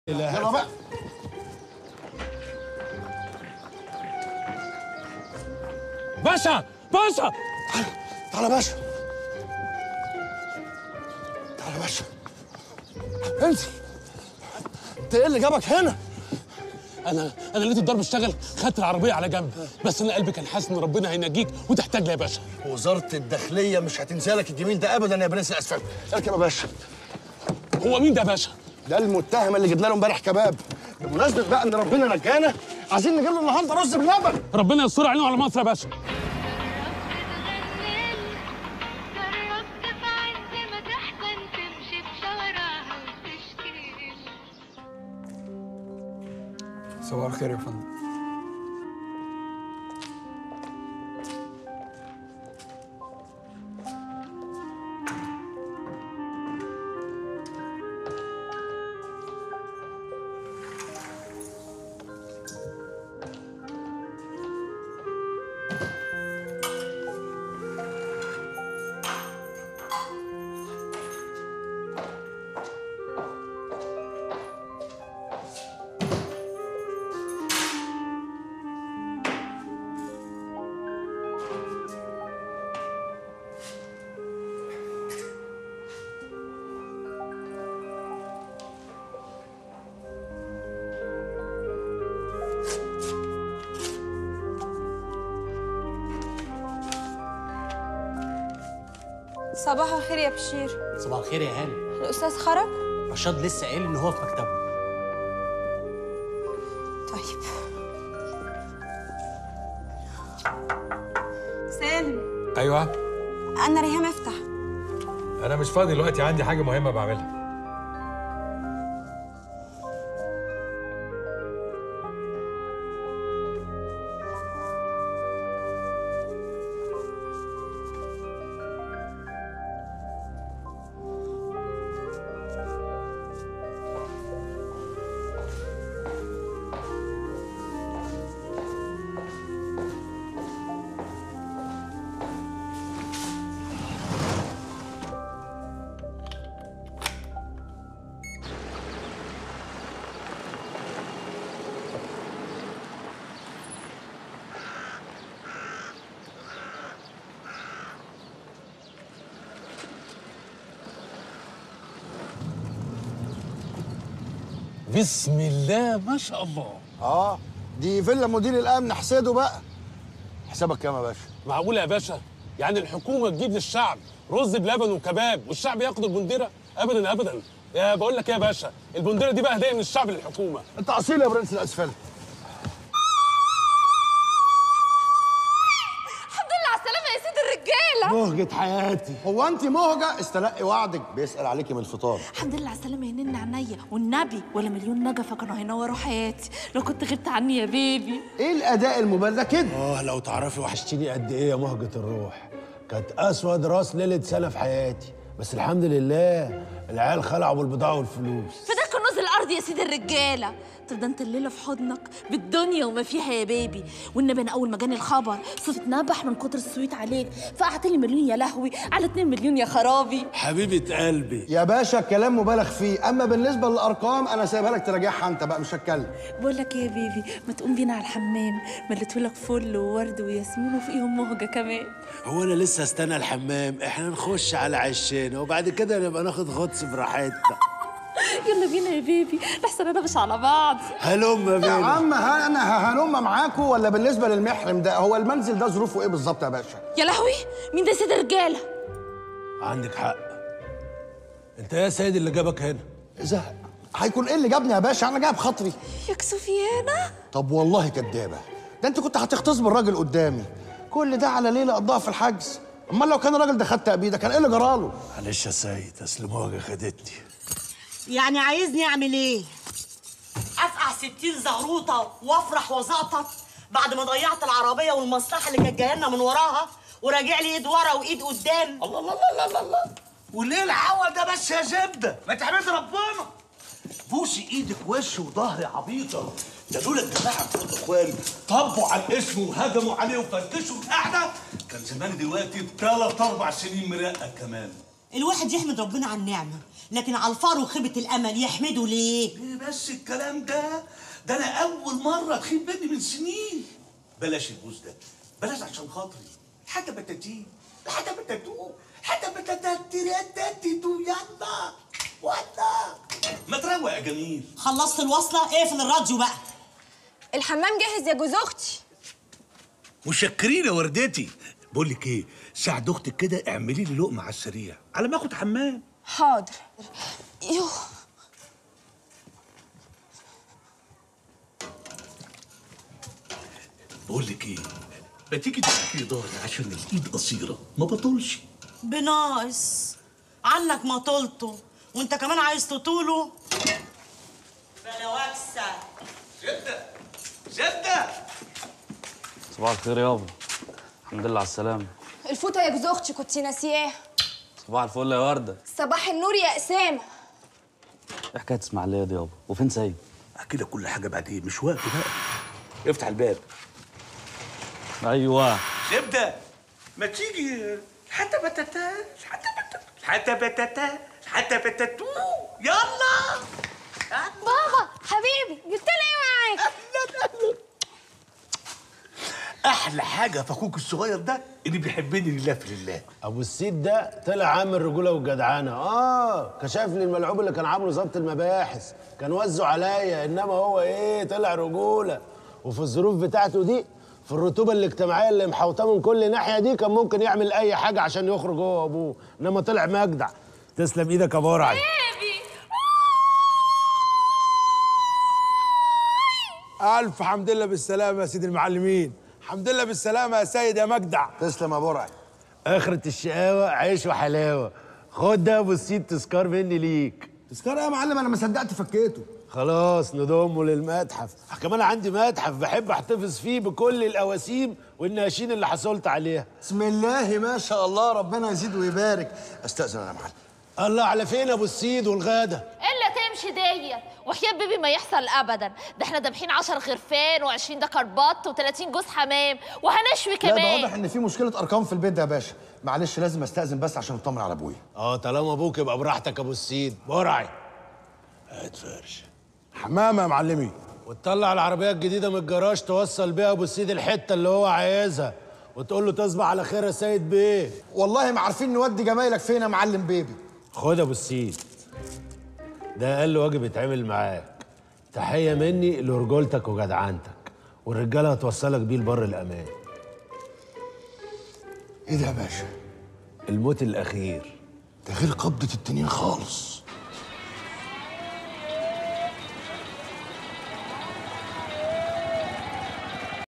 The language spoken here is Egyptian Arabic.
يلا بقى باشا باشا تعالى يا باشا تعالى يا باشا انزل انت ايه اللي جابك هنا؟ انا انا لقيت الضرب اشتغل خدت العربيه على جنب بس انا قلبي كان حاسس ان ربنا هينجيك وتحتاج لي يا باشا وزارة الداخلية مش هتنسى لك الجميل ده ابدا يا برنس الاسفل اركب يا باشا هو مين ده يا باشا ده المتهم اللي جبنا له امبارح كباب بمناسبة بقى ان ربنا نجانا عايزين نجيب له النهارده رز بلبن ربنا يستر علينا وعلى مصر يا باشا جربت في عز ما تحزن تمشي في شوارعها وتشكي صباح الخير يا فندم صباح الخير يا بشير صباح الخير يا هاني الأستاذ خرج؟ رشاد لسه قايل ان هو في مكتبه طيب سالم ايوه أنا ريهام افتح انا مش فاضي دلوقتي عندي حاجه مهمه بعملها بسم الله ما شاء الله اه دي فيلا مدير الامن حساده بقى حسابك كام يا باشا؟ معقوله يا باشا يعني الحكومه تجيب للشعب رز بلبن وكباب والشعب ياخد البنديره ابدا ابدا يا بقول لك إيه يا باشا البنديره دي بقى هديه من الشعب للحكومه انت اصيل يا برنس الاسفل الحمد لله على السلامة يا سيد الرجالة مهجة حياتي هو انت مهجة استلقي وعدك بيسأل عليكي من الفطار الحمد لله على السلامة يا نن عينيا والنبي ولا مليون نجفة كانوا هينوروا حياتي لو كنت غبت عني يا بيبي ايه الاداء المبالغ ده كده؟ اه لو تعرفي وحشتيني قد ايه يا مهجة الروح كانت اسود راس ليلة سنة في حياتي بس الحمد لله العيال خلعوا بالبضاعة والفلوس فده كنوز الارض يا سيد الرجالة طب ده انت الليلة في حضنك بالدنيا وما فيها يا بيبي والنبي انا اول ما جاني الخبر صوت اتنبح من كتر السويت عليك فقعت لي مليون يا لهوي على 2 مليون يا خرابي حبيبة قلبي يا باشا الكلام مبالغ فيه اما بالنسبة للارقام انا سايبها لك تراجعها انت بقى مش هتكلم بقول لك ايه يا بيبي ما تقوم بينا على الحمام مليتهولك فل وورد وياسمين وفيهم مهجة كمان هو انا لسه استنى الحمام احنا نخش على عشانا وبعد كده نبقى ناخد غطس براحتنا يلا بينا يا بيبي لحسن انا مش على بعض هلم يا يا بيبي عم ها انا هنم معاكم ولا بالنسبة للمحرم ده هو المنزل ده ظروفه ايه بالظبط يا باشا؟ يا لهوي مين ده سيد الرجالة عندك حق انت يا سيد اللي جابك هنا زهق هيكون ايه اللي جابني يا باشا انا جايب خاطري يا كسوفيانا طب والله كدابة ده انت كنت هتغتصب الراجل قدامي كل ده على ليلة قضاها في الحجز امال لو كان الراجل ده خد تأبيده كان ايه اللي جراله؟ معلش يا سيد اصل مهجة خدتني يعني عايزني اعمل ايه؟ افقع ستين زغروطه وافرح وزقطط بعد ما ضيعت العربيه والمصلحه اللي كانت جايه لنا من وراها وراجع لي ايد ورا وايد قدام الله الله الله الله الله وليه العوى ده بس يا زبده ما تحمد ربنا بوسي ايدك وش وظهر يا عبيطه ده دول الجماعه بتوع الاخوان طبوا على الاسم وهجموا عليه وفركشوا القعده كان زمان دلوقتي بثلاث اربع سنين مرقه كمان الواحد يحمد ربنا على النعمه لكن على الفار وخيبه الامل يحمده ليه ايه بس الكلام ده ده انا اول مره تخيب مني من سنين بلاش البوس ده بلاش عشان خاطري حاجه بتاتين حاجه بتاتو حاجه بتاتيتو يلا ولا ما تروق يا جميل خلصت الوصله اقفل الراديو بقى الحمام جاهز يا جوز اختي مشكرين يا وردتي بقول لك ايه ساعد اختك كده اعملي لي لقمه على السريع على ما اخد حمام حاضر يوه بقول لك ايه ما تيجي تحكي ضهري عشان الايد قصيره ما بطولش بناقص عنك ما طولته وانت كمان عايز تطوله بلا وكسه جده جده صباح الخير يابا الحمد لله على السلامة الفوطه يا جوز اختي كنت ناسياه صباح الفل يا وردة صباح النور يا اسامه ايه حكاية اسماعيلية دي يابا وفين سيد؟ احكي لك كل حاجه بعدين مش وقت بقى افتح الباب ايوه زبده ما تيجي حتى بتاتا حتى بتاتا حتى بتاتا حتى بتاتو يلا بابا حبيبي جبت لي ايه معاك احلى حاجه في اخوك الصغير ده اللي بيحبني لله في لله ابو السيد ده طلع عامل رجوله والجدعانه اه كشف لي الملعوب اللي كان عامله ظابط المباحث كان وزه عليا انما هو ايه طلع رجوله وفي الظروف بتاعته دي في الرطوبه الاجتماعيه اللي محوطاه من كل ناحيه دي كان ممكن يعمل اي حاجه عشان يخرج هو وابوه انما طلع مجدع تسلم ايدك يا برعي ألف حمد لله بالسلامة يا سيدي المعلمين حمد لله بالسلامة يا سيد يا مجدع تسلم يا برعي اخرة الشقاوة عيش وحلاوة خد ده يا ابو السيد تذكار مني ليك تذكار إيه يا معلم انا ما صدقت فكيته خلاص نضمه للمتحف كمان عندي متحف بحب احتفظ فيه بكل الاواسيم والناشين اللي حصلت عليها بسم الله ما شاء الله ربنا يزيد ويبارك استاذن انا يا معلم الله على فين يا ابو السيد والغدا الا تمشي ديت وحياة بيبي ما يحصل ابدا ده احنا دابحين 10 غرفان و20 دكر بط و30 جوز حمام وهنشوي لا ده كمان واضح ان في مشكله ارقام في البيت ده يا باشا معلش لازم استاذن بس عشان اطمن على ابويا اه طالما ابوك يبقى براحتك يا ابو السيد برعي هات فرش حمامة يا معلمي وتطلع العربيه الجديده من الجراج توصل بيها ابو السيد الحته اللي هو عايزها وتقول له تصبح على خير يا سيد بيه والله ما عارفين نودي جمايلك فين يا معلم بيبي خد يا ابو السيد ده اقل واجب يتعمل معاك تحيه مني لرجولتك وجدعنتك والرجاله هتوصلك بيه لبر الامان ايه ده يا باشا الموت الاخير ده غير قبضه التنين خالص